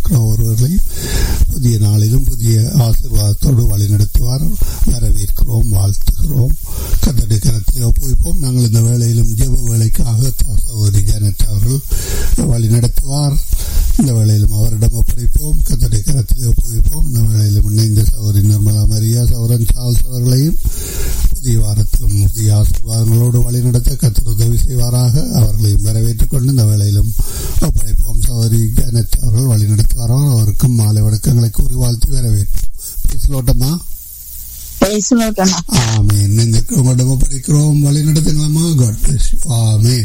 இருக்கிற ஒருவர்களையும் புதிய நாளிலும் புதிய ஆசீர்வாதத்தோடு வழிநடத்துவார் வரவேற்கிறோம் வாழ்த்துகிறோம் கத்தடி கரத்தில் ஒப்புவிப்போம் நாங்கள் இந்த வேளையிலும் ஜெப வேலைக்காக சகோதரி ஜானட் அவர்கள் வழி நடத்துவார் இந்த வேளையிலும் அவரிடம் ஒப்படைப்போம் கத்தடி கரத்தில் ஒப்புவிப்போம் இந்த வேளையிலும் இணைந்த சகோதரி நிர்மலா மரியா சௌரன் சால்ஸ் அவர்களையும் புதிய வாரத்திலும் புதிய ஆசீர்வாதங்களோடு வழிநடத்த கத்தர் உதவி செய்வாராக அவர்களையும் வரவேற்றுக் கொண்டு இந்த வேளையிலும் ஒப்படைப்போம் சகோதரி ஜானட் அவர்கள் வழிநடத்துவாரோ அவருக்கும் மாலை வணக்கங்களை கூறி வாழ்த்தி வரவேற்போம் பேசலோட்டமா பேசலோட்டமா ஆமீன் இந்த உங்களிடம் ஒப்படைக்கிறோம் வழி நடத்துங்களம்மா காட் பிளஸ் ஆமீன்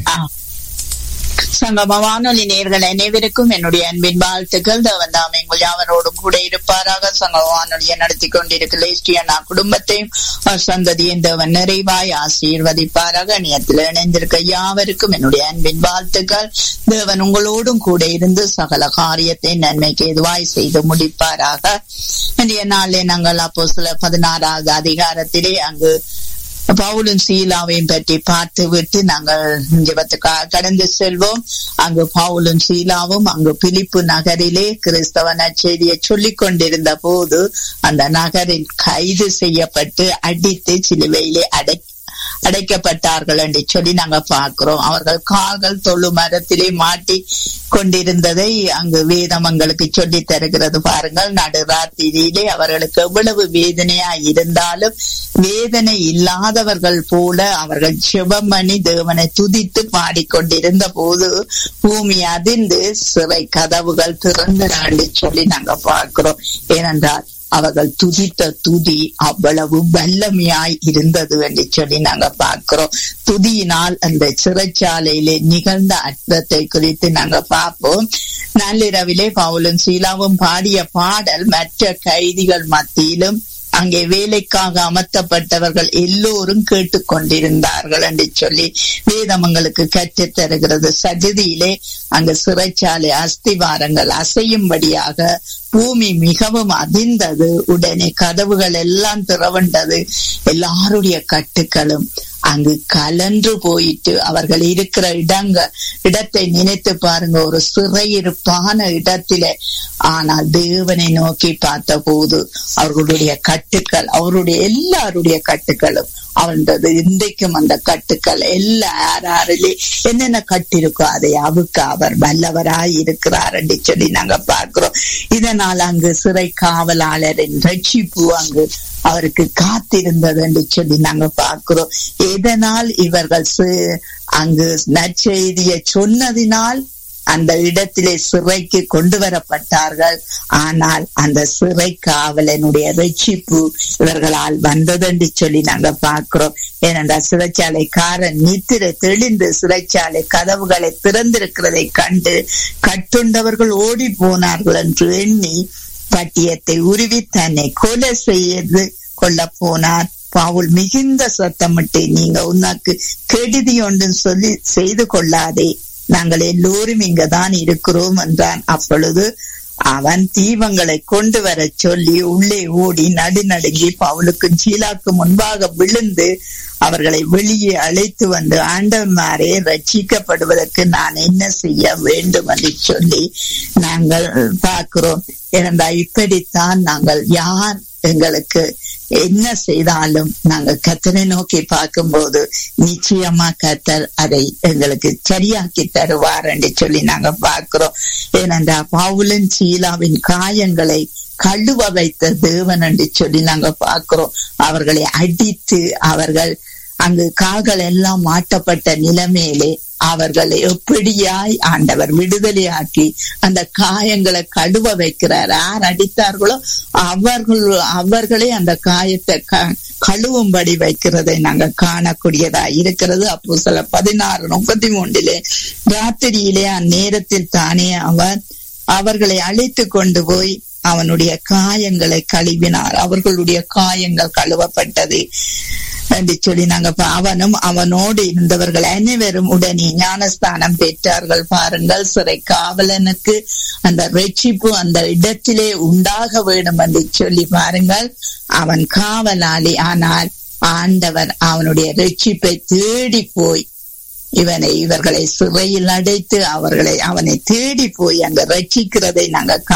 சங்கம வானொலி நேர்கள் அனைவருக்கும் என்னுடைய அன்பின் வாழ்த்துக்கள் தேவன் தாம் எங்கள் யாவரோடும் கூட இருப்பாராக சங்கம வானொலியை நடத்தி கொண்டிருக்கிற லேஸ்டியனா குடும்பத்தையும் சந்ததியும் தேவன் நிறைவாய் ஆசீர்வதிப்பாராக நியத்தில் இணைந்திருக்க யாவருக்கும் என்னுடைய அன்பின் வாழ்த்துக்கள் தேவன் உங்களோடும் கூட இருந்து சகல காரியத்தை நன்மைக்கு எதுவாய் செய்து முடிப்பாராக இன்றைய நாளிலே நாங்கள் அப்போ சில பதினாறாவது அதிகாரத்திலே அங்கு பவுலும் சீலாவையும் பற்றி பார்த்து விட்டு நாங்கள் ஜபத்துக்காக கடந்து செல்வோம் அங்கு பவுலும் சீலாவும் அங்கு பிலிப்பு நகரிலே கிறிஸ்தவ நற்செய்தியை சொல்லிக் கொண்டிருந்த போது அந்த நகரில் கைது செய்யப்பட்டு அடித்து சிலுவையிலே அடை அடைக்கப்பட்டார்கள் என்று சொல்லி நாங்க பார்க்கிறோம் அவர்கள் கால்கள் தொழு மரத்திலே மாட்டி கொண்டிருந்ததை அங்கு வேதம் எங்களுக்கு சொல்லி தருகிறது பாருங்கள் நடுராத்திரியிலே அவர்களுக்கு எவ்வளவு வேதனையா இருந்தாலும் வேதனை இல்லாதவர்கள் போல அவர்கள் சிவமணி தேவனை துதித்து பாடிக்கொண்டிருந்த போது பூமி அதிர்ந்து சிறை கதவுகள் திறந்து சொல்லி நாங்க பார்க்கிறோம் ஏனென்றால் அவர்கள் துதித்த துதி அவ்வளவு வல்லமையாய் இருந்தது என்று சொல்லி நாங்க பார்க்கிறோம் துதியினால் அந்த சிறைச்சாலையிலே நிகழ்ந்த அர்த்தத்தை குறித்து நாங்க பார்ப்போம் நள்ளிரவிலே பவுலும் சீலாவும் பாடிய பாடல் மற்ற கைதிகள் மத்தியிலும் அங்கே வேலைக்காக அமர்த்தப்பட்டவர்கள் எல்லோரும் கேட்டுக்கொண்டிருந்தார்கள் என்று சொல்லி வேதமங்களுக்கு கற்றுத் தருகிறது சஜதியிலே அங்கு சிறைச்சாலை அஸ்திவாரங்கள் அசையும்படியாக பூமி மிகவும் அதிர்ந்தது உடனே கதவுகள் எல்லாம் திறவண்டது எல்லாருடைய கட்டுக்களும் அங்கு கலன்று போயிட்டு அவர்கள் இருக்கிற இடங்க இடத்தை நினைத்து பாருங்க ஒரு சிறையிருப்பான இடத்திலே ஆனால் தேவனை நோக்கி பார்த்த போது அவர்களுடைய கட்டுக்கள் அவருடைய எல்லாருடைய கட்டுக்களும் அவன்றது இன்றைக்கும் அந்த கட்டுக்கள் எல்லா யாரிலே என்னென்ன கட்டிருக்கோ அதை அவுக்க அவர் வல்லவராய் இருக்கிறார் என்று சொல்லி நாங்க பார்க்கிறோம் இதனால் அங்கு சிறை காவலாளரின் ரட்சிப்பு அங்கு அவருக்கு காத்திருந்தது என்று சொல்லி நாங்க பார்க்கிறோம் எதனால் இவர்கள் அங்கு நற்செய்தியை சொன்னதினால் அந்த இடத்திலே சிறைக்கு கொண்டு வரப்பட்டார்கள் ஆனால் அந்த சிறை காவலனுடைய ரட்சிப்பு இவர்களால் வந்ததென்று சொல்லி நாங்க பார்க்கிறோம் ஏனென்றால் சிறைச்சாலைக்காரன் நித்திர தெளிந்து சிறைச்சாலை கதவுகளை திறந்திருக்கிறதை கண்டு கட்டுண்டவர்கள் ஓடி போனார்கள் என்று எண்ணி பட்டியத்தை உருவி தன்னை கொலை செய்து கொள்ள போனார் பாவுல் மிகுந்த சத்தமிட்டு நீங்க உனக்கு கெடுதி ஒன்றும் சொல்லி செய்து கொள்ளாதே நாங்கள் எல்லோரும் இங்கதான் இருக்கிறோம் என்றான் அப்பொழுது அவன் தீபங்களை கொண்டு வர சொல்லி உள்ளே ஓடி நடுநடுங்கி பவுலுக்கும் சீலாக்கு முன்பாக விழுந்து அவர்களை வெளியே அழைத்து வந்து ஆண்டவன்மாரே ரட்சிக்கப்படுவதற்கு நான் என்ன செய்ய வேண்டும் என்று சொல்லி நாங்கள் பார்க்கிறோம் ஏனென்றா இப்படித்தான் நாங்கள் யார் எங்களுக்கு என்ன செய்தாலும் நாங்கள் கத்தனை நோக்கி பார்க்கும்போது நிச்சயமா கத்தர் அதை எங்களுக்கு சரியாக்கி தருவார் என்று சொல்லி நாங்க பார்க்கிறோம் ஏனென்றா பவுலன் சீலாவின் காயங்களை கழுவ வைத்த தேவன் என்று சொல்லி நாங்க பார்க்கிறோம் அவர்களை அடித்து அவர்கள் அங்கு கால்கள் எல்லாம் மாட்டப்பட்ட நிலைமையிலே அவர்களை எப்படியாய் ஆண்டவர் விடுதலையாக்கி அந்த காயங்களை கழுவ வைக்கிறார் யார் அடித்தார்களோ அவர்கள் அவர்களே அந்த காயத்தை கழுவும்படி வைக்கிறதை நாங்க காணக்கூடியதா இருக்கிறது அப்போ சில பதினாறு முப்பத்தி மூன்றிலே ராத்திரியிலே அந்நேரத்தில் தானே அவர் அவர்களை அழைத்து கொண்டு போய் அவனுடைய காயங்களை கழுவினார் அவர்களுடைய காயங்கள் கழுவப்பட்டது என்று சொல்லி நாங்க அவனும் அவனோடு இருந்தவர்கள் அனைவரும் உடனே ஞானஸ்தானம் பெற்றார்கள் பாருங்கள் சிறை காவலனுக்கு அந்த ரட்சிப்பு அந்த இடத்திலே உண்டாக வேண்டும் என்று சொல்லி பாருங்கள் அவன் காவலாளி ஆனால் ஆண்டவர் அவனுடைய ரட்சிப்பை தேடி போய் இவனை இவர்களை சிறையில் அடைத்து அவர்களை அவனை தேடி போய் அங்க ரட்சிக்கிறதை நாங்க